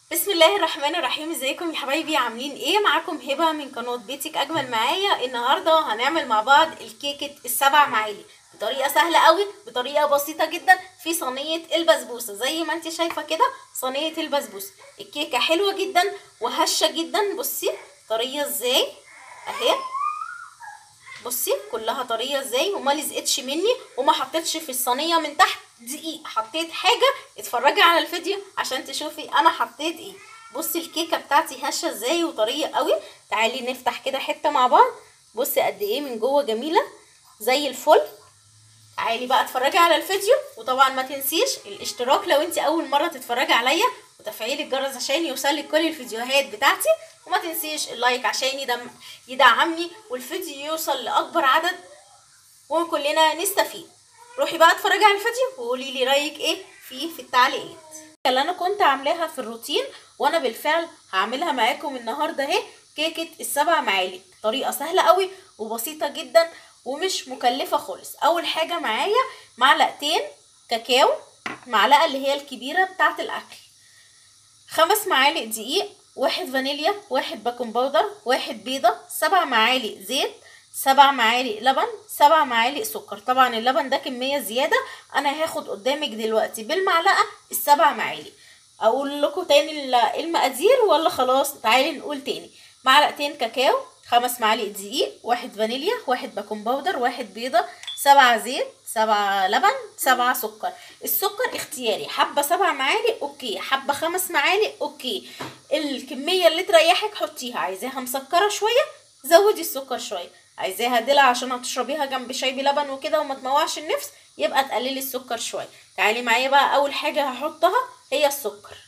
بسم الله الرحمن الرحيم ازيكم يا حبايبي عاملين ايه معاكم هبه من قناه بيتك اجمل معايا النهارده هنعمل مع بعض الكيكه السبع معالي بطريقه سهله قوي بطريقه بسيطه جدا في صينيه البسبوسه زي ما انت شايفه كده صينيه البسبوسه الكيكه حلوه جدا وهشه جدا بصي طريه ازاي اهي بصي كلها طريه ازاي وما لزقتش مني وما حطيتش في الصينيه من تحت دقيق حطيت حاجه اتفرجي على الفيديو عشان تشوفي انا حطيت ايه بصي الكيكه بتاعتي هشه ازاي وطريه قوي تعالي نفتح كده حته مع بعض بصي قد ايه من جوه جميله زي الفل تعالي بقى اتفرجي على الفيديو وطبعا ما تنسيش الاشتراك لو انت اول مره تتفرجي عليا وتفعيل الجرس عشان يوصلك كل الفيديوهات بتاعتي وما تنسيش اللايك عشان يدعم يدعمني والفيديو يوصل لاكبر عدد وكلنا نستفيد روحي بقى اتفرجي على الفيديو وقولي لي رايك ايه فيه في التعليقات اللي انا كنت عاملاها في الروتين وانا بالفعل هعملها معاكم النهارده اهي كيكه السبع معالق طريقه سهله قوي وبسيطه جدا ومش مكلفه خالص اول حاجه معايا معلقتين كاكاو معلقه اللي هي الكبيره بتاعه الاكل خمس معالق دقيق واحد فانيليا واحد باكنج باودر واحد بيضه سبع معالق زيت سبع معالق لبن سبع معالق سكر طبعا اللبن ده كميه زياده انا هاخد قدامك دلوقتي بالمعلقه السبع معالق اقول لكم تاني المقادير ولا خلاص تعالي نقول تاني معلقتين كاكاو خمس معالق دقيق واحد فانيليا واحد باكنج باودر واحد بيضه سبعة زيت سبعة لبن سبعة سكر السكر اختياري حبة سبع معالق اوكي حبة خمس معالق اوكي الكمية اللي تريحك حطيها عايزاها مسكرة شوية زودي السكر شوية عايزاها دلع عشان هتشربيها جنب شاي بلبن وكده وما تموعش النفس يبقى تقللي السكر شويه تعالي معايا بقى اول حاجه هحطها هي السكر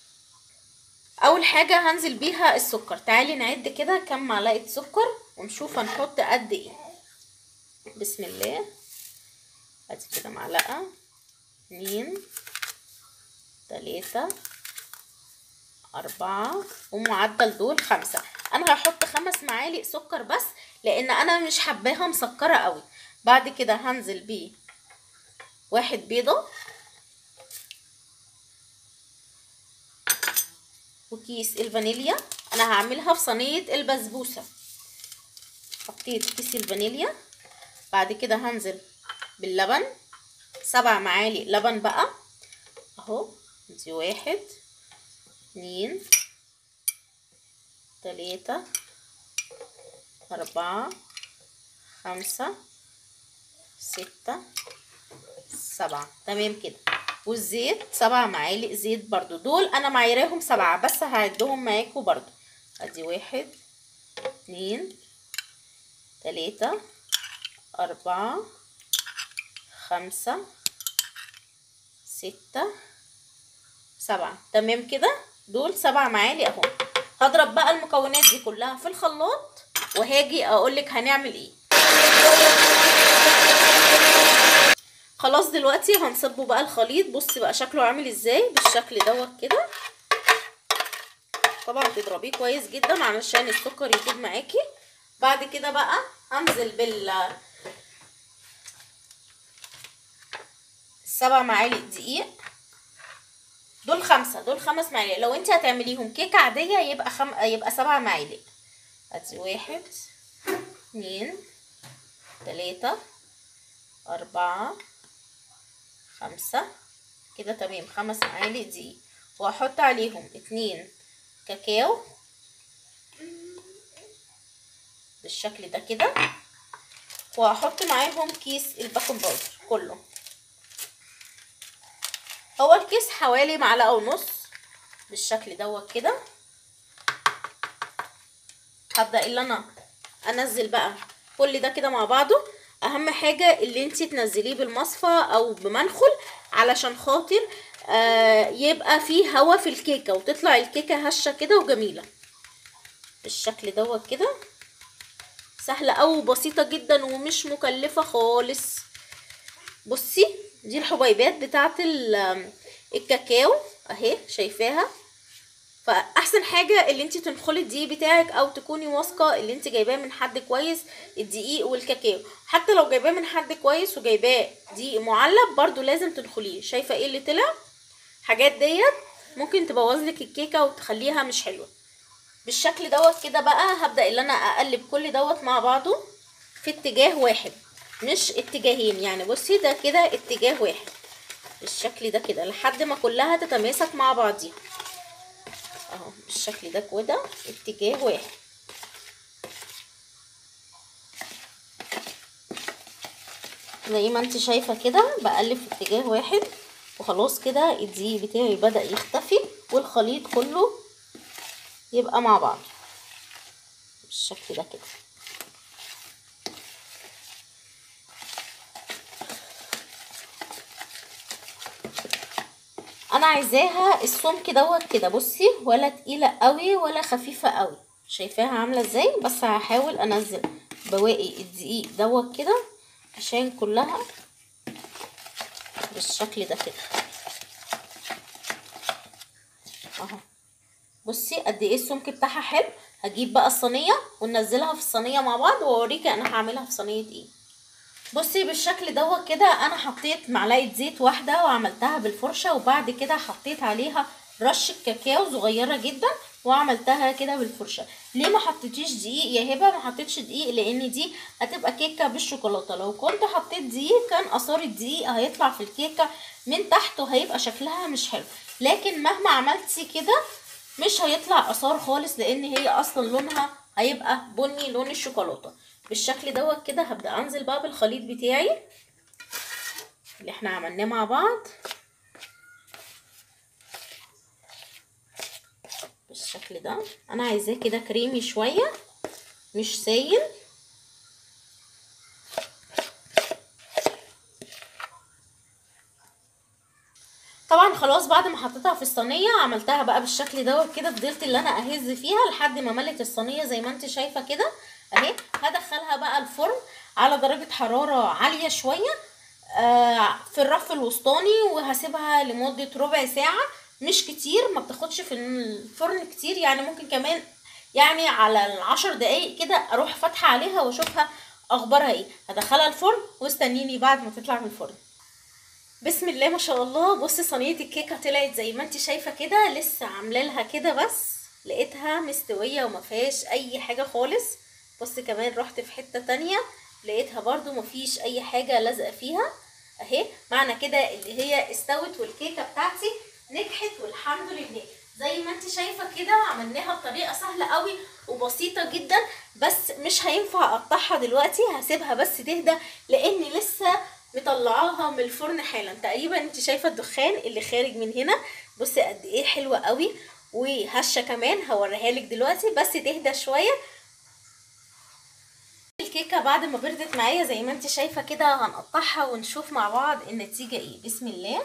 اول حاجه هنزل بيها السكر تعالي نعد كده كم معلقه سكر ونشوف هنحط قد ايه بسم الله ادي كده معلقه اتنين تلاته أربعة ومعدل دول خمسة أنا هحط خمس معالق سكر بس لأن أنا مش حباها مسكرة قوي بعد كده هنزل بيه واحد بيضة وكيس الفانيليا أنا هعملها في صينية البسبوسة حطيت كيس الفانيليا بعد كده هنزل باللبن سبع معالق لبن بقى اهو دي واحد اتنين تلاتة أربعة خمسة ستة سبعة تمام كده والزيت سبع معالق زيت برضو دول أنا معايراهم سبعة بس هعدهم معاكم برضو ادي واحد اتنين تلاتة أربعة خمسة ستة سبعة تمام كده دول سبع معالق اهو هضرب بقى المكونات دي كلها في الخلاط وهاجي اقولك هنعمل ايه خلاص دلوقتي هنصبه بقى الخليط بصي بقى شكله عامل ازاي بالشكل دوت كده طبعا تضربيه كويس جدا علشان السكر يطيب معاكي بعد كده بقى هنزل بال سبع معالق دقيق دول خمسة دول خمس معالق لو انت هتعمليهم كيكة عادية يبقى خم... يبقى سبع معالق ادي واحد اتنين تلاتة اربعة خمسة كده تمام خمس معالق دقيق وهحط عليهم اتنين كاكاو بالشكل ده كده وهحط معاهم كيس الباكنج باودر كله هو الكيس حوالي معلقه ونص بالشكل دوت كده هبدا اللي انا انزل بقى كل ده كده مع بعضه اهم حاجه اللي انتي تنزليه بالمصفى او بمنخل علشان خاطر آه يبقى فيه هوا في الكيكه وتطلع الكيكه هشه كده وجميله بالشكل دوت كده سهله او بسيطه جدا ومش مكلفه خالص بصي دي الحبيبات بتاعت الكاكاو اهي شايفاها فاحسن حاجه اللي انت تنخلي الدقيق بتاعك او تكوني واثقه اللي انت جايباه من حد كويس الدقيق والكاكاو حتى لو جايباه من حد كويس وجايباه دقيق معلب برضو لازم تنخليه شايفه ايه اللي طلع حاجات ديت ممكن تبوظ لك الكيكه وتخليها مش حلوه بالشكل دوت كده بقى هبدا ان انا اقلب كل دوت مع بعضه في اتجاه واحد مش اتجاهين يعني بصي ده كده اتجاه واحد بالشكل ده كده لحد ما كلها تتماسك مع بعضيها اهو بالشكل ده كده اتجاه واحد زي ما انت شايفه كده بقلب في اتجاه واحد وخلاص كده الدقيق بتاعي بدا يختفي والخليط كله يبقى مع بعض بالشكل ده كده انا عايزاها السمك دوت كده بصي ولا تقيله قوي ولا خفيفه قوي شايفاها عامله ازاي بس هحاول انزل بواقي الدقيق دوت كده عشان كلها بالشكل ده كده اهو بصي قد ايه السمك بتاعها حلو هجيب بقى الصينيه وننزلها في الصينيه مع بعض واوريكي انا هعملها في صينيه ايه بصي بالشكل دوت كده انا حطيت معلقه زيت واحده وعملتها بالفرشه وبعد كده حطيت عليها رشه كاكاو صغيره جدا وعملتها كده بالفرشه ليه ما حطيتيش دقيق يا هبه ما حطيتش دقيق لان دي هتبقى كيكه بالشوكولاته لو كنت حطيت دقيق كان اثار الدقيق هيطلع في الكيكه من تحت وهيبقى شكلها مش حلو لكن مهما عملتي كده مش هيطلع اثار خالص لان هي اصلا لونها هيبقى بني لون الشوكولاته بالشكل دوت كده هبدا انزل بقى بالخليط بتاعي اللي احنا عملناه مع بعض بالشكل ده انا عايزاه كده كريمي شويه مش سايل طبعا خلاص بعد ما حطيتها في الصينيه عملتها بقى بالشكل دوت كده فضلت اللي انا اهز فيها لحد ما ملت الصينيه زي ما انت شايفه كده اهي هدخلها بقى الفرن على درجه حراره عاليه شويه آه في الرف الوسطاني وهسيبها لمده ربع ساعه مش كتير ما بتاخدش في الفرن كتير يعني ممكن كمان يعني على العشر دقايق كده اروح فاتحه عليها واشوفها اخبارها ايه هدخلها الفرن واستنيني بعد ما تطلع من الفرن بسم الله ما شاء الله بصي صينيه الكيكه طلعت زي ما انت شايفه كده لسه عامله لها كده بس لقيتها مستويه وما فيهاش اي حاجه خالص بصي كمان رحت في حته تانية لقيتها برضو ما فيش اي حاجه لازقه فيها اهي معنى كده اللي هي استوت والكيكه بتاعتي نجحت والحمد لله زي ما انت شايفه كده عملناها بطريقه سهله قوي وبسيطه جدا بس مش هينفع اقطعها دلوقتي هسيبها بس تهدى لان لسه مطلعاها من الفرن حالا تقريبا انت شايفه الدخان اللي خارج من هنا بصي قد ايه حلوه قوي وهشه كمان هوريها لك دلوقتي بس تهدى شويه الكيكه بعد ما بردت معايا زي ما انت شايفه كده هنقطعها ونشوف مع بعض النتيجه ايه بسم الله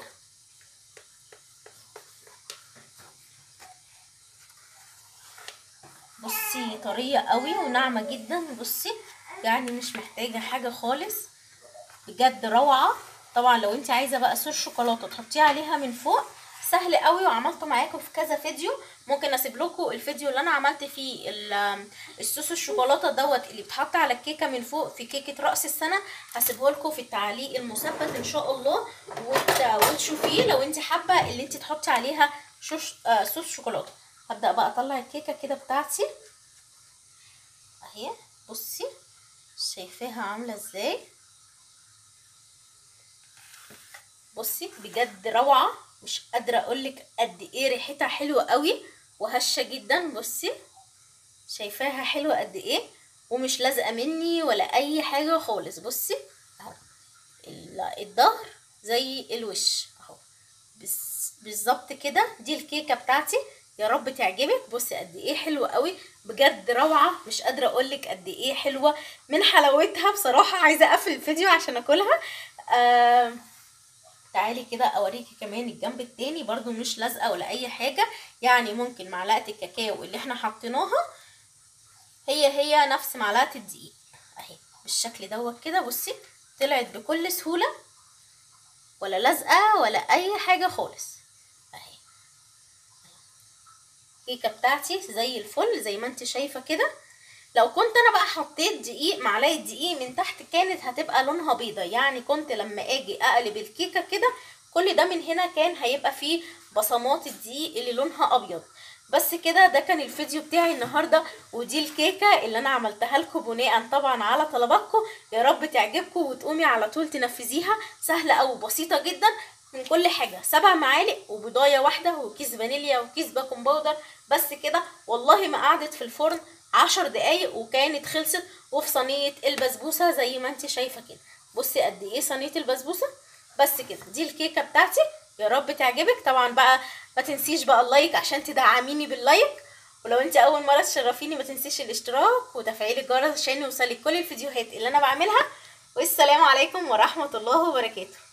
بصي طريه قوي وناعمه جدا بصي يعني مش محتاجه حاجه خالص بجد روعه طبعا لو انت عايزه بقى صوص شوكولاته تحطيه عليها من فوق سهل قوي وعملته معاكم في كذا فيديو ممكن اسيب لكم الفيديو اللي انا عملت فيه الصوص الشوكولاته دوت اللي بيتحط على الكيكه من فوق في كيكه راس السنه هسيبه لكم في التعليق المثبت ان شاء الله وتشوفيه لو انت حابه اللي انت تحطي عليها صوص شوكولاته هبدا بقى اطلع الكيكه كده بتاعتي اهي بصي شايفاها عامله ازاي بصي بجد روعه مش قادره اقولك قد ايه ريحتها حلوه قوي وهشه جدا بصي شايفاها حلوه قد ايه ومش لازقه مني ولا اي حاجه خالص بصي اهو الظهر زي الوش اهو بالظبط كده دي الكيكه بتاعتي يا رب تعجبك بصي قد ايه حلوه قوي بجد روعه مش قادره اقولك قد ايه حلوه من حلاوتها بصراحه عايزه اقفل الفيديو عشان اكلها آه تعالي كده اوريكي كمان الجنب التاني برضو مش لازقه ولا اي حاجه يعني ممكن معلقه الكاكاو اللي احنا حطيناها هي هي نفس معلقه الدقيق اهي بالشكل دوت كده بصي طلعت بكل سهوله ولا لازقه ولا اي حاجه خالص اهي الكيكه بتاعتي زي الفل زي ما انت شايفه كده لو كنت انا بقى حطيت دقيق معلقه دقيق من تحت كانت هتبقى لونها بيضه يعني كنت لما اجي اقلب الكيكه كده كل ده من هنا كان هيبقى فيه بصمات الدقيق اللي لونها ابيض بس كده ده كان الفيديو بتاعي النهارده ودي الكيكه اللي انا عملتها لكم بناء طبعا على طلباتكم يا رب تعجبكم وتقومي على طول تنفذيها سهله او بسيطه جدا من كل حاجه سبع معالق وبضايه واحده وكيس فانيليا وكيس باكون باودر بس كده والله ما قعدت في الفرن عشر دقايق وكانت خلصت وفي صينيه البسبوسه زي ما انت شايفه كده بصي قد ايه صينيه البسبوسه بس كده دي الكيكه بتاعتي يا رب تعجبك طبعا بقى ما تنسيش بقى اللايك عشان تدعميني باللايك ولو انت اول مره تشرفيني ما تنسيش الاشتراك وتفعيل الجرس عشان يوصلك كل الفيديوهات اللي انا بعملها والسلام عليكم ورحمه الله وبركاته